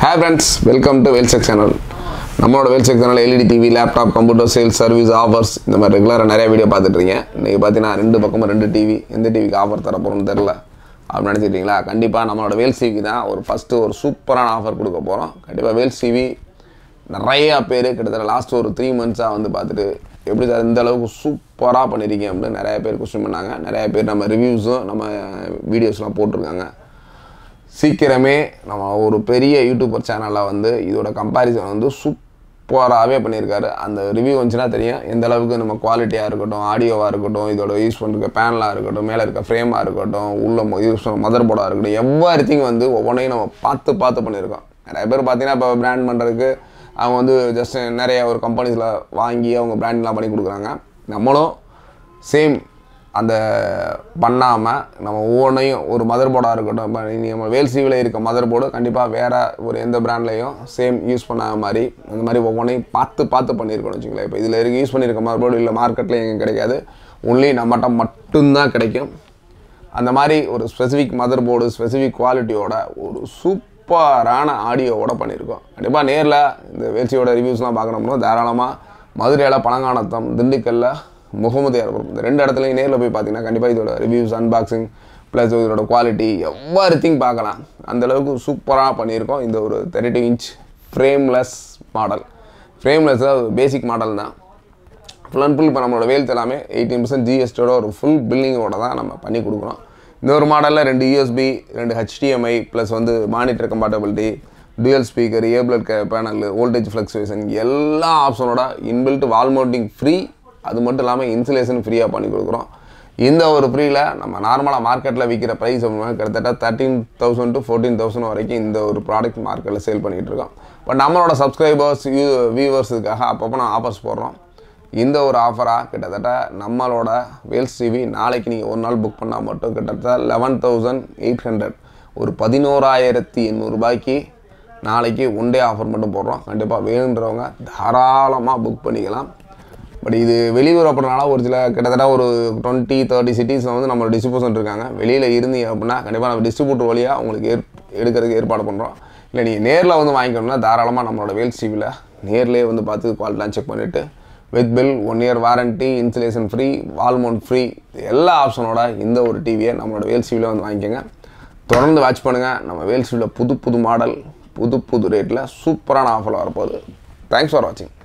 hi friends welcome to Velcheck channel நம்மளோட Velcheck channel LED TV laptop computer sales service offers இந்த மாதிரி ரெகுலராக நிறைய வீடியோ பார்த்துட்ருக்கீங்க இன்றைக்கி பார்த்தீங்கன்னா ரெண்டு பக்கமும் ரெண்டு டிவி எந்த டிவிக்கு ஆஃபர் தர போகிறோம்னு தெரில அப்படின்னு நினச்சிட்டீங்களா கண்டிப்பாக நம்மளோட வேல்ஸ் டிவி தான் ஒரு ஃபஸ்ட்டு ஒரு சூப்பரான ஆஃபர் கொடுக்க போகிறோம் கண்டிப்பாக வேல்ஸ் டிவி நிறையா பேர் கிட்டத்தட்ட லாஸ்ட் ஒரு த்ரீ மந்த்ஸாக வந்து பார்த்துட்டு எப்படி சார் இந்த அளவுக்கு சூப்பராக பண்ணியிருக்கீங்க அப்படின்னு நிறைய பேர் கொஸ்டின் பண்ணாங்க நிறைய பேர் நம்ம ரிவ்யூஸும் நம்ம வீடியோஸ்லாம் போட்டிருக்காங்க சீக்கிரமே நம்ம ஒரு பெரிய யூடியூபர் சேனலில் வந்து இதோட கம்பேரிசன் வந்து சூப்பராகவே பண்ணியிருக்காரு அந்த ரிவ்யூ வந்துச்சுன்னா தெரியும் எந்த அளவுக்கு நம்ம குவாலிட்டியாக இருக்கட்டும் ஆடியோவாக இருக்கட்டும் இதோட யூஸ் பண்ணிருக்க பேனலாக இருக்கட்டும் மேலே இருக்க ஃப்ரேமாக இருக்கட்டும் உள்ள யூஸ் பண்ண மதர் போர்டாக இருக்கட்டும் எவ்ரி திங் வந்து ஒவ்வொன்றையும் நம்ம பார்த்து பார்த்து பண்ணியிருக்கோம் நிறைய பேர் பார்த்தீங்கன்னா இப்போ பிராண்ட் பண்ணுறதுக்கு அவங்க வந்து ஜஸ்ட் நிறைய ஒரு கம்பெனிஸில் வாங்கி அவங்க பிராண்ட்லாம் பண்ணி கொடுக்குறாங்க நம்மளும் சேம் அந்த பண்ணாமல் நம்ம ஒவ்வொன்றையும் ஒரு மதர் போர்டாக இருக்கட்டும் இப்போ நீ நம்ம வேல்சிவில் இருக்க மதர் போர்டு கண்டிப்பாக வேறு ஒரு எந்த பிராண்ட்லையும் சேம் யூஸ் பண்ணாத மாதிரி அந்த மாதிரி ஒவ்வொன்றையும் பார்த்து பார்த்து பண்ணியிருக்கணும் வச்சுங்களேன் இப்போ இதில் இருக்க யூஸ் பண்ணியிருக்க மதர் போர்டு இல்லை மார்க்கெட்டில் எங்கே கிடைக்காது ஒன்லி நம்மகிட்ட மட்டும்தான் கிடைக்கும் அந்த மாதிரி ஒரு ஸ்பெசிஃபிக் மதர் போர்டு ஸ்பெசிஃபிக் குவாலிட்டியோட ஒரு சூப்பரான ஆடியோவோட பண்ணியிருக்கோம் கண்டிப்பாக நேரில் இந்த வேல்சியோட ரிவ்யூஸ்லாம் பார்க்கணும்னா தாராளமாக மதுரையில் பழங்கானத்தம் திண்டுக்கல்ல முகமது ஏற்படும் இந்த ரெண்டு இடத்துலையும் நேரில் போய் பார்த்தீங்கன்னா கண்டிப்பாக இதோட ரிவ்யூஸ் அன்பாக்சிங் ப்ளஸ் இதோட குவாலிட்டி எவ்வளோ திங் பார்க்கலாம் அந்தளவுக்கு சூப்பராக பண்ணியிருக்கோம் இந்த ஒரு thirty inch frameless model frameless basic model தான் ஃபுல் அண்ட் ஃபுல் இப்போ நம்மளோட வேல்ஸ் எல்லாமே எயிட்டீன் பர்சன்ட் ஜிஎஸ்டியோட ஒரு ஃபுல் பில்லிங்கோட தான் நம்ம பண்ணி கொடுக்குறோம் இந்த ஒரு மாடலில் ரெண்டு யூஎஸ்பி ரெண்டு ஹெச்டிஎம்ஐ ப்ளஸ் வந்து monitor compatibility dual speaker abled panel voltage fluctuation எல்லா ஆப்ஷனோட இன்பில்ட் வால் மவுண்டிங் ஃப்ரீ அது மட்டும் இல்லாமல் இன்சுலேஷன் ஃப்ரீயாக பண்ணி கொடுக்குறோம் இந்த ஒரு ஃப்ரீயில் நம்ம நார்மலாக மார்க்கெட்டில் விற்கிற ப்ரைஸ் கிட்டத்தட்ட thirteen thousand to fourteen thousand வரைக்கும் இந்த ஒரு ப்ராடக்ட் மார்க்கெட்டில் சேல் பண்ணிகிட்டு இருக்கோம் பட் நம்மளோட சப்ஸ்கிரைபர்ஸ் யூ வியூவர்ஸுக்காக அப்பப்போ நான் ஆஃபர்ஸ் போடுறோம் இந்த ஒரு ஆஃபராக கிட்டத்தட்ட நம்மளோட வேல்ஸ் டிவி நாளைக்கு நீங்கள் ஒரு நாள் புக் பண்ணால் மட்டும் கிட்டத்தட்ட லெவன் தௌசண்ட் எயிட் ஹண்ட்ரட் ஒரு பதினோராயிரத்தி எண்ணூறுபாய்க்கு நாளைக்கு ஒன் டே ஆஃபர் மட்டும் போடுறோம் கண்டிப்பாக வேணுன்றவங்க தாராளமாக புக் பண்ணிக்கலாம் பட் இது வெளியூர் அப்படினால ஒரு சில கிட்டத்தட்ட ஒரு டுவெண்ட்டி தேர்ட்டி சிட்டிஸில் வந்து நம்ம டிஸ்ட்ரிபியூஷன் இருக்காங்க வெளியில் இருந்தீங்க அப்படின்னா கண்டிப்பாக நம்ம டிஸ்ட்ரிபியூட்டர் வழியாக உங்களுக்கு ஏற் எடுக்கிறதுக்கு ஏற்பாடு பண்ணுறோம் இல்லை நீங்கள் நேரில் வந்து வாங்கிக்கணும்னா தாராளமாக நம்மளோட வேல்ஸ் டிவியில் நேர்லேயே வந்து பார்த்து குவாலிட்டிலாம் செக் பண்ணிவிட்டு with bill one year warranty insulation free wall mount free எல்லா ஆப்ஷனோட இந்த ஒரு டிவியை நம்மளோட வேல்ஸ் டிவியில் வந்து வாங்கிக்கோங்க தொடர்ந்து வாட்ச் பண்ணுங்கள் நம்ம வேல்ஸ் டிவியில் புது புது மாடல் புது புது ரேட்டில் சூப்பரான ஆஃபர் வரப்போகுது தேங்க்ஸ் ஃபார் வாட்சிங்